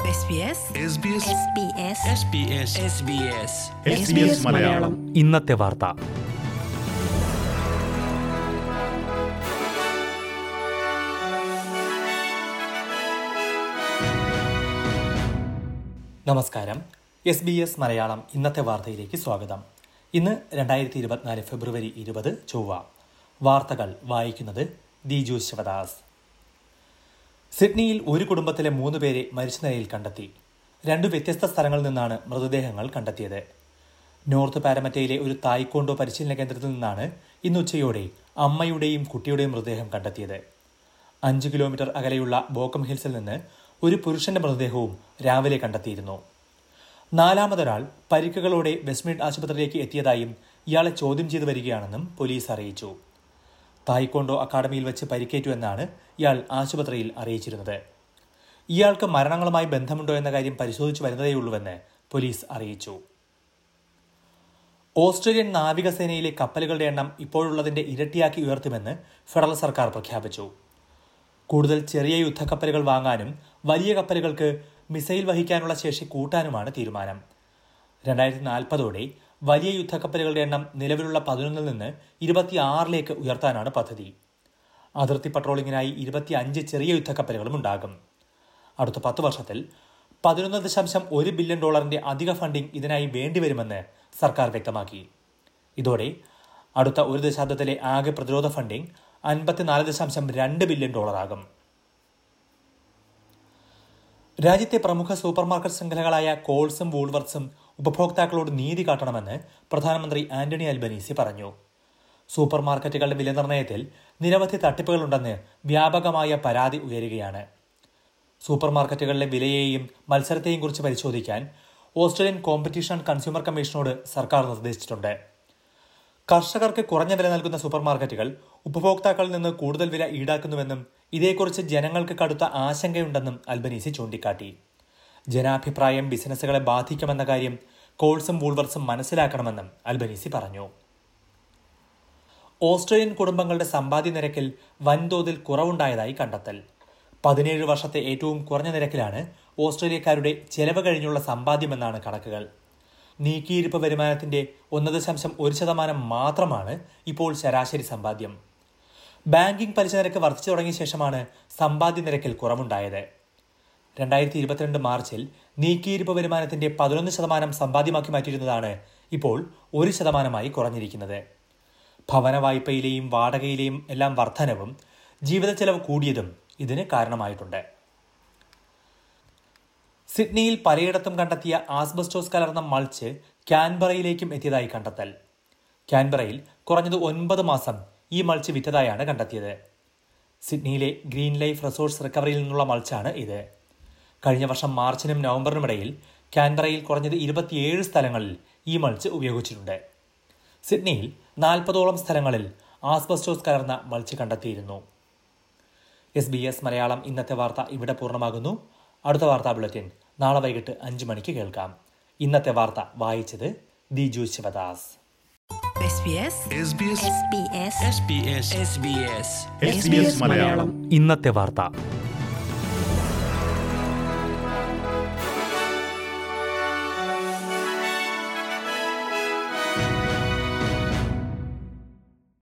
SBS SBS SBS Malayalam ഇന്നത്തെ വാർത്ത നമസ്കാരം എസ് ബി എസ് മലയാളം ഇന്നത്തെ വാർത്തയിലേക്ക് സ്വാഗതം ഇന്ന് രണ്ടായിരത്തി ഇരുപത്തിനാല് ഫെബ്രുവരി ഇരുപത് ചൊവ്വ വാർത്തകൾ വായിക്കുന്നത് ദിജു ശിവദാസ് സിഡ്നിയിൽ ഒരു കുടുംബത്തിലെ മൂന്ന് പേരെ മരിച്ച നിലയിൽ കണ്ടെത്തി രണ്ടു വ്യത്യസ്ത സ്ഥലങ്ങളിൽ നിന്നാണ് മൃതദേഹങ്ങൾ കണ്ടെത്തിയത് നോർത്ത് പാരമറ്റയിലെ ഒരു തായ്ക്കോണ്ടോ പരിശീലന കേന്ദ്രത്തിൽ നിന്നാണ് ഇന്ന് ഉച്ചയോടെ അമ്മയുടെയും കുട്ടിയുടെയും മൃതദേഹം കണ്ടെത്തിയത് അഞ്ച് കിലോമീറ്റർ അകലെയുള്ള ബോക്കം ഹിൽസിൽ നിന്ന് ഒരു പുരുഷന്റെ മൃതദേഹവും രാവിലെ കണ്ടെത്തിയിരുന്നു നാലാമതൊരാൾ പരിക്കുകളോടെ വെസ്റ്റ്മിഡ് ആശുപത്രിയിലേക്ക് എത്തിയതായും ഇയാളെ ചോദ്യം ചെയ്തു വരികയാണെന്നും പോലീസ് അറിയിച്ചു തായ്ക്കോണ്ടോ അക്കാദമിയിൽ വെച്ച് പരിക്കേറ്റു എന്നാണ് ഇയാൾ ആശുപത്രിയിൽ അറിയിച്ചിരുന്നത് ഇയാൾക്ക് മരണങ്ങളുമായി ബന്ധമുണ്ടോ എന്ന കാര്യം പരിശോധിച്ചു വരുന്നതേയുള്ളൂവെന്ന് പോലീസ് അറിയിച്ചു ഓസ്ട്രേലിയൻ നാവികസേനയിലെ കപ്പലുകളുടെ എണ്ണം ഇപ്പോഴുള്ളതിന്റെ ഇരട്ടിയാക്കി ഉയർത്തുമെന്ന് ഫെഡറൽ സർക്കാർ പ്രഖ്യാപിച്ചു കൂടുതൽ ചെറിയ യുദ്ധക്കപ്പലുകൾ വാങ്ങാനും വലിയ കപ്പലുകൾക്ക് മിസൈൽ വഹിക്കാനുള്ള ശേഷി കൂട്ടാനുമാണ് തീരുമാനം രണ്ടായിരത്തി നാൽപ്പതോടെ വലിയ യുദ്ധക്കപ്പലുകളുടെ എണ്ണം നിലവിലുള്ള പതിനൊന്നിൽ നിന്ന് ഇരുപത്തിയാറിലേക്ക് ഉയർത്താനാണ് പദ്ധതി അതിർത്തി പട്രോളിങ്ങിനായി ഇരുപത്തിയഞ്ച് ചെറിയ യുദ്ധക്കപ്പലുകളും ഉണ്ടാകും അടുത്ത പത്ത് വർഷത്തിൽ പതിനൊന്ന് ദശാംശം ഒരു ബില്യൺ ഡോളറിന്റെ അധിക ഫണ്ടിംഗ് ഇതിനായി വേണ്ടിവരുമെന്ന് സർക്കാർ വ്യക്തമാക്കി ഇതോടെ അടുത്ത ഒരു ദശാബ്ദത്തിലെ ആകെ പ്രതിരോധ ഫണ്ടിംഗ് അൻപത്തിനാല് ദശാംശം രണ്ട് ബില്യൺ ഡോളറാകും രാജ്യത്തെ പ്രമുഖ സൂപ്പർമാർക്കറ്റ് ശൃംഖലകളായ കോൾസും വൂൾവർട്സും ഉപഭോക്താക്കളോട് നീതി കാട്ടണമെന്ന് പ്രധാനമന്ത്രി ആന്റണി അൽബനീസി പറഞ്ഞു സൂപ്പർ മാർക്കറ്റുകളുടെ വിലനിർണ്ണയത്തിൽ നിരവധി തട്ടിപ്പുകളുണ്ടെന്ന് വ്യാപകമായ പരാതി ഉയരുകയാണ് സൂപ്പർ മാർക്കറ്റുകളിലെ വിലയെയും മത്സരത്തെയും കുറിച്ച് പരിശോധിക്കാൻ ഓസ്ട്രേലിയൻ കോമ്പറ്റീഷൻ ആൻഡ് കൺസ്യൂമർ കമ്മീഷനോട് സർക്കാർ നിർദ്ദേശിച്ചിട്ടുണ്ട് കർഷകർക്ക് കുറഞ്ഞ വില നൽകുന്ന സൂപ്പർ മാർക്കറ്റുകൾ ഉപഭോക്താക്കളിൽ നിന്ന് കൂടുതൽ വില ഈടാക്കുന്നുവെന്നും ഇതേക്കുറിച്ച് ജനങ്ങൾക്ക് കടുത്ത ആശങ്കയുണ്ടെന്നും അൽബനീസി ചൂണ്ടിക്കാട്ടി ജനാഭിപ്രായം ബിസിനസ്സുകളെ ബാധിക്കുമെന്ന കാര്യം കോൾസും വൂൾവർസും മനസ്സിലാക്കണമെന്നും അൽബനീസി പറഞ്ഞു ഓസ്ട്രേലിയൻ കുടുംബങ്ങളുടെ സമ്പാദ്യ നിരക്കിൽ വൻതോതിൽ കുറവുണ്ടായതായി കണ്ടെത്തൽ പതിനേഴ് വർഷത്തെ ഏറ്റവും കുറഞ്ഞ നിരക്കിലാണ് ഓസ്ട്രേലിയക്കാരുടെ ചെലവ് കഴിഞ്ഞുള്ള സമ്പാദ്യമെന്നാണ് കണക്കുകൾ നീക്കിയിരിപ്പ് വരുമാനത്തിന്റെ ഒന്ന് ദശാംശം ഒരു ശതമാനം മാത്രമാണ് ഇപ്പോൾ ശരാശരി സമ്പാദ്യം ബാങ്കിംഗ് പലിശ നിരക്ക് വർദ്ധിച്ചു തുടങ്ങിയ ശേഷമാണ് സമ്പാദ്യ നിരക്കിൽ കുറവുണ്ടായത് രണ്ടായിരത്തി ഇരുപത്തിരണ്ട് മാർച്ചിൽ നീക്കിയിരിപ്പ് വരുമാനത്തിന്റെ പതിനൊന്ന് ശതമാനം സമ്പാദ്യമാക്കി മാറ്റിയിരുന്നതാണ് ഇപ്പോൾ ഒരു ശതമാനമായി കുറഞ്ഞിരിക്കുന്നത് ഭവന വായ്പയിലെയും വാടകയിലെയും എല്ലാം വർധനവും ജീവിത ചെലവ് കൂടിയതും ഇതിന് കാരണമായിട്ടുണ്ട് സിഡ്നിയിൽ പലയിടത്തും കണ്ടെത്തിയ ആസ്ബസ്റ്റോസ് കലർന്ന മൾച്ച് ക്യാൻബറയിലേക്കും എത്തിയതായി കണ്ടെത്തൽ ക്യാൻബറയിൽ കുറഞ്ഞത് ഒൻപത് മാസം ഈ മൾച്ച് വിറ്റതായാണ് കണ്ടെത്തിയത് സിഡ്നിയിലെ ഗ്രീൻ ലൈഫ് റിസോഴ്സ് റിക്കവറിയിൽ നിന്നുള്ള മൾച്ചാണ് ഇത് കഴിഞ്ഞ വർഷം മാർച്ചിനും നവംബറിനും ഇടയിൽ ക്യാൻബറയിൽ കുറഞ്ഞത് ഇരുപത്തിയേഴ് സ്ഥലങ്ങളിൽ ഈ മൾച്ച് ഉപയോഗിച്ചിട്ടുണ്ട് സിഡ്നിയിൽ നാൽപ്പതോളം സ്ഥലങ്ങളിൽ ആസ്ബസ്റ്റോസ് കലർന്ന മൾച്ച് കണ്ടെത്തിയിരുന്നു എസ് ബി എസ് മലയാളം ഇന്നത്തെ വാർത്ത ഇവിടെ പൂർണ്ണമാകുന്നു അടുത്ത വാർത്താ ബുള്ളറ്റിൻ നാളെ വൈകിട്ട് അഞ്ച് മണിക്ക് കേൾക്കാം ഇന്നത്തെ വാർത്ത വായിച്ചത് Diju Sivadas SBS SBS SBS Malayalam ഇന്നത്തെ വാർത്ത